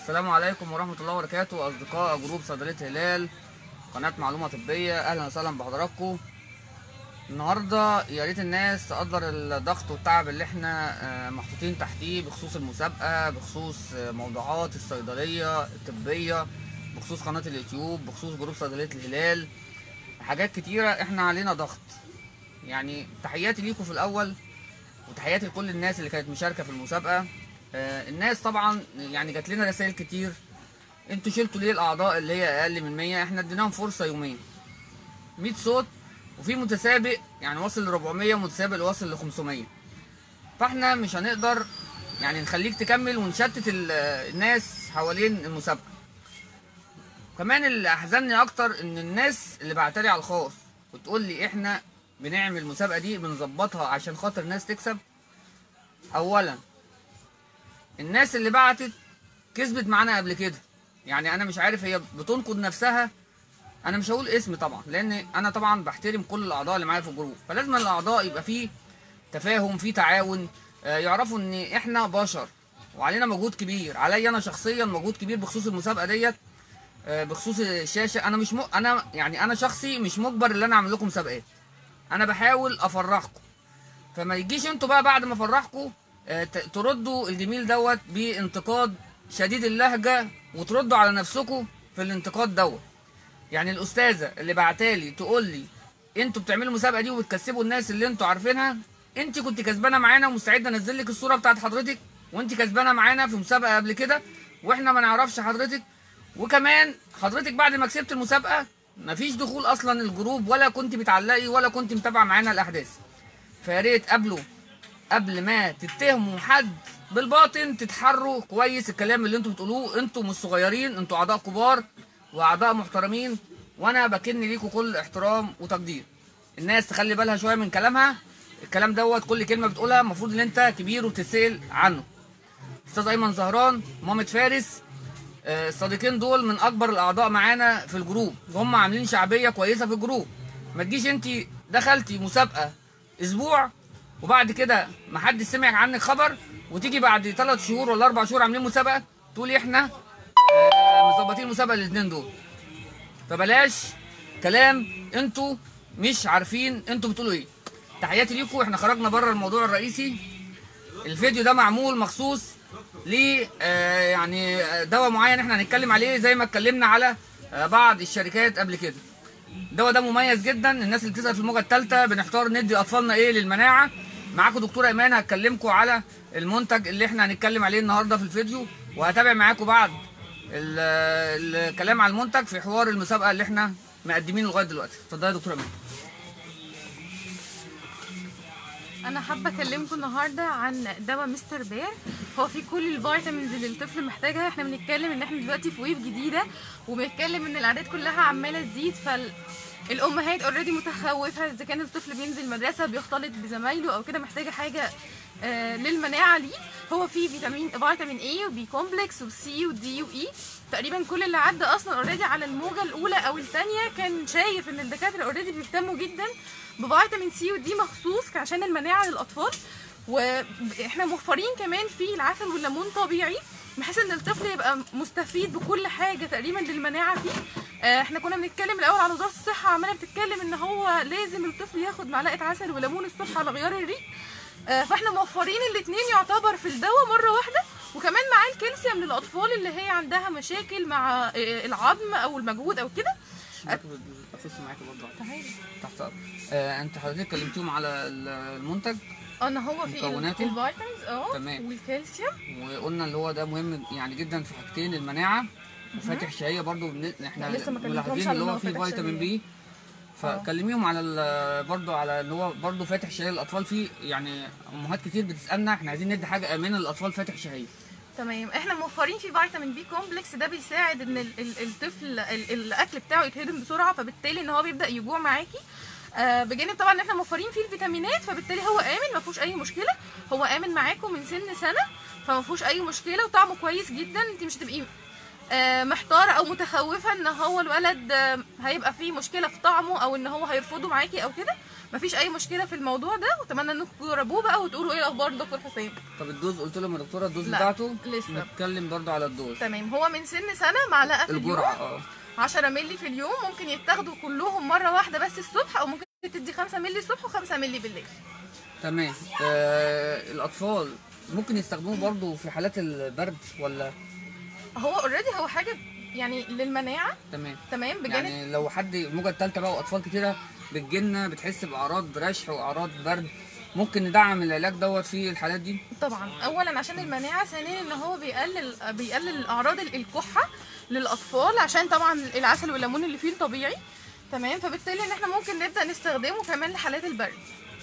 السلام عليكم ورحمة الله وبركاته أصدقاء جروب صيدلية هلال قناة معلومة طبية أهلا وسهلا بحضراتكم النهاردة يا ريت الناس تقدر الضغط والتعب اللي احنا آه، محطوطين تحتيه بخصوص المسابقة بخصوص آه، موضوعات الصيدلية الطبية بخصوص قناة اليوتيوب بخصوص جروب صيدلية الهلال حاجات كتيرة احنا علينا ضغط يعني تحياتي ليكم في الأول وتحياتي لكل الناس اللي كانت مشاركة في المسابقة آه، الناس طبعا يعني جات لنا رسائل كتير انتوا شلتوا ليه الاعضاء اللي هي اقل من 100 احنا اديناهم فرصه يومين 100 صوت وفي متسابق يعني واصل ل 400 ومتسابق اللي واصل ل 500 فاحنا مش هنقدر يعني نخليك تكمل ونشتت ال- الناس حوالين المسابقه كمان اللي احزنني اكتر ان الناس اللي بعتلي على الخاص وتقول لي احنا بنعمل المسابقه دي بنظبطها عشان خاطر الناس تكسب اولا الناس اللي بعتت كسبت معانا قبل كده يعني انا مش عارف هي بتنقد نفسها انا مش هقول اسم طبعا لان انا طبعا بحترم كل الاعضاء اللي معايا في الجروب فلازم الاعضاء يبقى فيه تفاهم فيه تعاون آه، يعرفوا ان احنا بشر وعلينا مجهود كبير عليا انا شخصيا مجهود كبير بخصوص المسابقه ديت آه، بخصوص الشاشه انا مش م... انا يعني انا شخصي مش مجبر ان انا اعمل لكم مسابقات انا بحاول افرحكم فما يجيش انتوا بقى بعد ما افرحكم آه، ت- تردوا الجميل دوت بانتقاد شديد اللهجه وتردوا على نفسكم في الانتقاد دوت يعني الاستاذه اللي بعتالي تقول لي انتوا بتعملوا المسابقه دي وبتكسبوا الناس اللي انتوا عارفينها انت كنت كسبانه معانا ومستعده انزل لك الصوره بتاعت حضرتك وانت كسبانه معانا في مسابقه قبل كده واحنا ما نعرفش حضرتك وكمان حضرتك بعد ما كسبت المسابقه مفيش دخول اصلا الجروب ولا كنت بتعلقي ولا كنت متابعه معانا الاحداث فيا ريت قبله قبل ما تتهموا حد بالباطن تتحروا كويس الكلام اللي انتوا بتقولوه انتوا مش صغيرين انتوا اعضاء كبار واعضاء محترمين وانا بكن ليكم كل احترام وتقدير الناس تخلي بالها شويه من كلامها الكلام دوت كل كلمه بتقولها المفروض ان انت كبير وتتسال عنه استاذ ايمن زهران مامة فارس آه، الصديقين دول من اكبر الاعضاء معانا في الجروب هم عاملين شعبيه كويسه في الجروب ما تجيش انت دخلتي مسابقه اسبوع وبعد كده ما حد سمع عنك خبر وتيجي بعد ثلاث شهور ولا اربع شهور عاملين مسابقه تقولي احنا آه، مظبطين المسابقه الاثنين دول فبلاش كلام انتوا مش عارفين انتوا بتقولوا ايه تحياتي ليكم احنا خرجنا بره الموضوع الرئيسي الفيديو ده معمول مخصوص ل آه، يعني آه، دواء معين احنا هنتكلم عليه زي ما اتكلمنا على آه، بعض الشركات قبل كده الدواء ده مميز جدا الناس اللي بتسال في الموجه الثالثه بنحتار ندي اطفالنا ايه للمناعه معاكم دكتوره ايمان هتكلمكم على المنتج اللي احنا هنتكلم عليه النهارده في الفيديو وهتابع معاكم بعد ال- الكلام على المنتج في حوار المسابقه اللي احنا مقدمينه لغايه دلوقتي اتفضلي يا دكتوره ايمان انا حابه اكلمكم النهارده عن دواء مستر بير هو فيه كل الفيتامينز اللي الطفل محتاجها احنا بنتكلم ان احنا دلوقتي في ويف جديده وبنتكلم ان الاعداد كلها عماله تزيد فال الامهات اوريدي متخوفه اذا كان الطفل بينزل مدرسه بيختلط بزمايله او كده محتاجه حاجه آه للمناعه ليه هو فيه فيتامين فيتامين اي وبي كومبلكس وسي ودي واي تقريبا كل اللي عدى اصلا اوريدي على الموجه الاولى او الثانيه كان شايف ان الدكاتره اوريدي بيهتموا جدا بفيتامين سي ودي مخصوص عشان المناعه للاطفال واحنا موفرين كمان في العسل والليمون طبيعي بحيث ان الطفل يبقى مستفيد بكل حاجه تقريبا للمناعه فيه آه، احنا كنا بنتكلم الاول على وزاره الصحه عماله بتتكلم ان هو لازم الطفل ياخد معلقه عسل وليمون الصبح على غيار الريق آه، فاحنا موفرين الاثنين يعتبر في الدواء مره واحده وكمان معاه الكالسيوم للاطفال اللي هي عندها مشاكل مع آه، العظم او المجهود او كده اخش معاكي برضه تحت أمرك. آه انت حضرتك كلمتيهم على ال- المنتج انا هو في مكوناته؟ الفيتامينز اه تمام. والكالسيوم وقلنا اللي هو ده مهم يعني جدا في حاجتين المناعه وفاتح شهيه برضو بن... احنا لا، لسه ما كلمتهمش ملاحظين على اللي إن هو هو فيه فاتح فيتامين شهية. بي فكلميهم على ال... برضو على اللي هو برضو فاتح شهيه للاطفال فيه يعني امهات كتير بتسالنا احنا عايزين ندي حاجه امنه للاطفال فاتح شهيه تمام احنا موفرين فيه فيتامين بي كومبلكس ده بيساعد ان ال- ال- الطفل ال- الاكل بتاعه يتهضم بسرعه فبالتالي ان هو بيبدا يجوع معاكي آه بجانب طبعا ان احنا موفرين فيه الفيتامينات فبالتالي هو امن ما فيهوش اي مشكله هو امن معاكم من سن سنه فما فيهوش اي مشكله وطعمه كويس جدا انت مش هتبقي آه، محتاره او متخوفه ان هو الولد آه، هيبقى فيه مشكله في طعمه او ان هو هيرفضه معاكي او كده مفيش اي مشكله في الموضوع ده واتمنى انكم تجربوه بقى وتقولوا ايه الاخبار دكتور حسام طب الدوز قلت لهم يا دكتوره الدوز لا، بتاعته لسه. نتكلم برضو على الدوز تمام هو من سن سنه معلقه في الجرعه اليوم اه 10 مللي في اليوم ممكن يتاخدوا كلهم مره واحده بس الصبح او ممكن تدي 5 مللي الصبح و5 مللي بالليل تمام آه الاطفال ممكن يستخدموه برضو في حالات البرد ولا هو اوريدي هو حاجه يعني للمناعه تمام تمام بجانب يعني لو حد الموجه الثالثه بقى واطفال كتيره بتجيلنا بتحس باعراض رشح واعراض برد ممكن ندعم العلاج دوت في الحالات دي طبعا اولا عشان المناعه ثانيا ان هو بيقلل بيقلل اعراض الكحه للاطفال عشان طبعا العسل والليمون اللي فيه طبيعي تمام فبالتالي ان احنا ممكن نبدا نستخدمه كمان لحالات البرد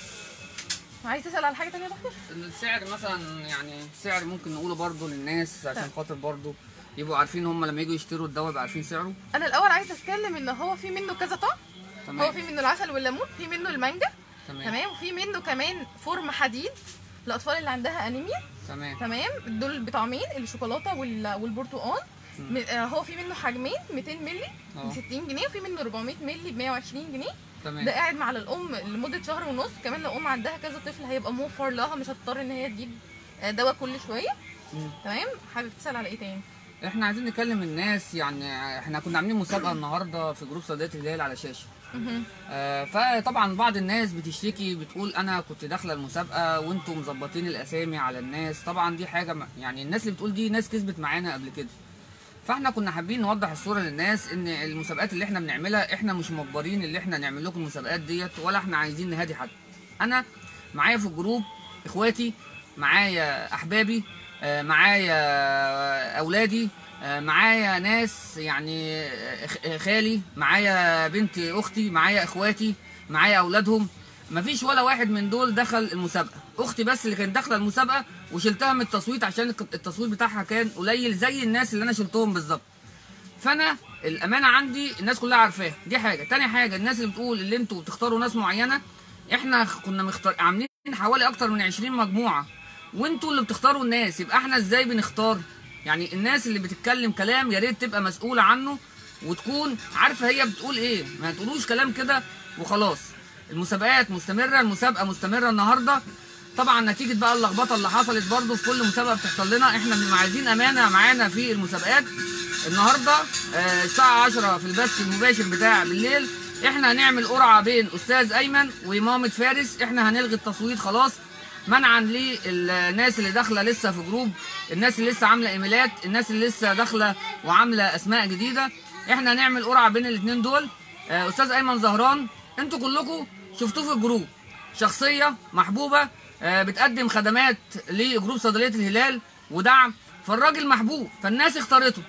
عايز تسال على حاجه تانية يا دكتور السعر مثلا يعني سعر ممكن نقوله برضو للناس عشان طيب. خاطر برضو يبقوا عارفين هم لما يجوا يشتروا الدواء يبقوا عارفين سعره انا الاول عايزه اتكلم ان هو في منه كذا طعم هو تمام في منه العسل والليمون في منه المانجا تمام تمام وفي منه كمان فورم حديد الاطفال اللي عندها انيميا تمام تمام دول بطعمين الشوكولاته وال- والبرتقال مم. م- آه، هو في منه حجمين 200 مللي ب اه 60 جنيه وفي منه 400 مللي ب 120 جنيه ده تمام قاعد مع الام لمده شهر ونص كمان لو ام عندها كذا طفل هيبقى موفر لها مش هتضطر ان هي تجيب آه، دواء كل شويه مم. تمام حابب تسال على ايه تاني احنا عايزين نكلم الناس يعني احنا كنا عاملين مسابقه النهارده في جروب صيدليه الهلال على شاشه مهم. آه، فطبعا بعض الناس بتشتكي بتقول انا كنت داخله المسابقه وانتم مظبطين الاسامي على الناس طبعا دي حاجه م- يعني الناس اللي بتقول دي ناس كسبت معانا قبل كده فاحنا كنا حابين نوضح الصوره للناس ان المسابقات اللي احنا بنعملها احنا مش مجبرين اللي احنا نعمل لكم المسابقات ديت ولا احنا عايزين نهادي حد انا معايا في الجروب اخواتي معايا احبابي آه، معايا اولادي آه، معايا ناس يعني آه، خ- خالي معايا بنت اختي معايا اخواتي معايا اولادهم مفيش ولا واحد من دول دخل المسابقه اختي بس اللي كانت داخله المسابقه وشلتها من التصويت عشان الك- التصويت بتاعها كان قليل زي الناس اللي انا شلتهم بالظبط فانا الامانه عندي الناس كلها عارفاها دي حاجه تاني حاجه الناس اللي بتقول اللي انتوا بتختاروا ناس معينه احنا كنا مختار عاملين حوالي اكتر من 20 مجموعه وانتوا اللي بتختاروا الناس يبقى احنا ازاي بنختار يعني الناس اللي بتتكلم كلام يا ريت تبقى مسؤوله عنه وتكون عارفه هي بتقول ايه ما تقولوش كلام كده وخلاص المسابقات مستمره المسابقه مستمره النهارده طبعا نتيجه بقى اللخبطه اللي حصلت برضو في كل مسابقه بتحصل لنا احنا بنبقى عايزين امانه معانا في المسابقات النهارده آه، الساعه 10 في البث المباشر بتاع بالليل احنا هنعمل قرعه بين استاذ ايمن ومامة فارس احنا هنلغي التصويت خلاص منعا للناس اللي داخله لسه في جروب الناس اللي لسه عامله ايميلات الناس اللي لسه داخله وعامله اسماء جديده احنا هنعمل قرعه بين الاثنين دول آه، استاذ ايمن زهران انتوا كلكم شفتوه في الجروب شخصيه محبوبه آه، بتقدم خدمات لجروب صيدليه الهلال ودعم فالراجل محبوب فالناس اختارته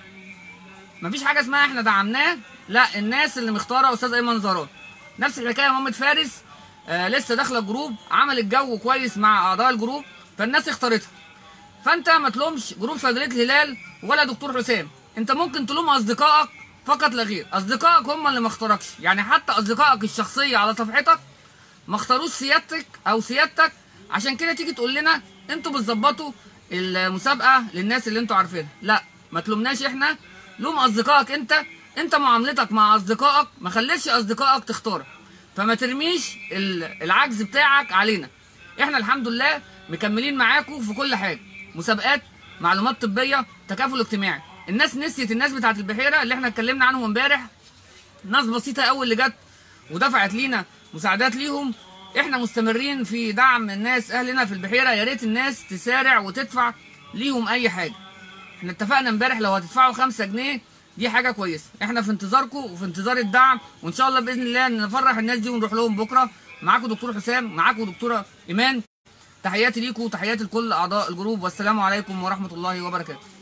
مفيش حاجه اسمها احنا دعمناه لا الناس اللي مختاره استاذ ايمن زهران نفس الحكايه محمد فارس آه لسه داخله الجروب عملت جو كويس مع اعضاء الجروب فالناس اختارتها فانت ما تلومش جروب صيدليه الهلال ولا دكتور حسام انت ممكن تلوم اصدقائك فقط لا غير اصدقائك هم اللي ما اختاركش يعني حتى اصدقائك الشخصيه على صفحتك ما اختاروش سيادتك او سيادتك عشان كده تيجي تقول لنا انتوا بتظبطوا المسابقه للناس اللي انتوا عارفينها لا ما تلومناش احنا لوم اصدقائك انت انت معاملتك مع اصدقائك ما خليتش اصدقائك تختارك فما ترميش ال- العجز بتاعك علينا احنا الحمد لله مكملين معاكم في كل حاجه مسابقات معلومات طبيه تكافل اجتماعي الناس نسيت الناس بتاعت البحيره اللي احنا اتكلمنا عنهم امبارح ناس بسيطه قوي اللي جت ودفعت لينا مساعدات ليهم احنا مستمرين في دعم الناس اهلنا في البحيره يا ريت الناس تسارع وتدفع ليهم اي حاجه احنا اتفقنا امبارح لو هتدفعوا 5 جنيه دي حاجه كويسه احنا في انتظاركم وفي انتظار الدعم وان شاء الله باذن الله نفرح الناس دي ونروح لهم بكره معاكم دكتور حسام معاكم دكتوره ايمان تحياتي ليكم وتحياتي لكل اعضاء الجروب والسلام عليكم ورحمه الله وبركاته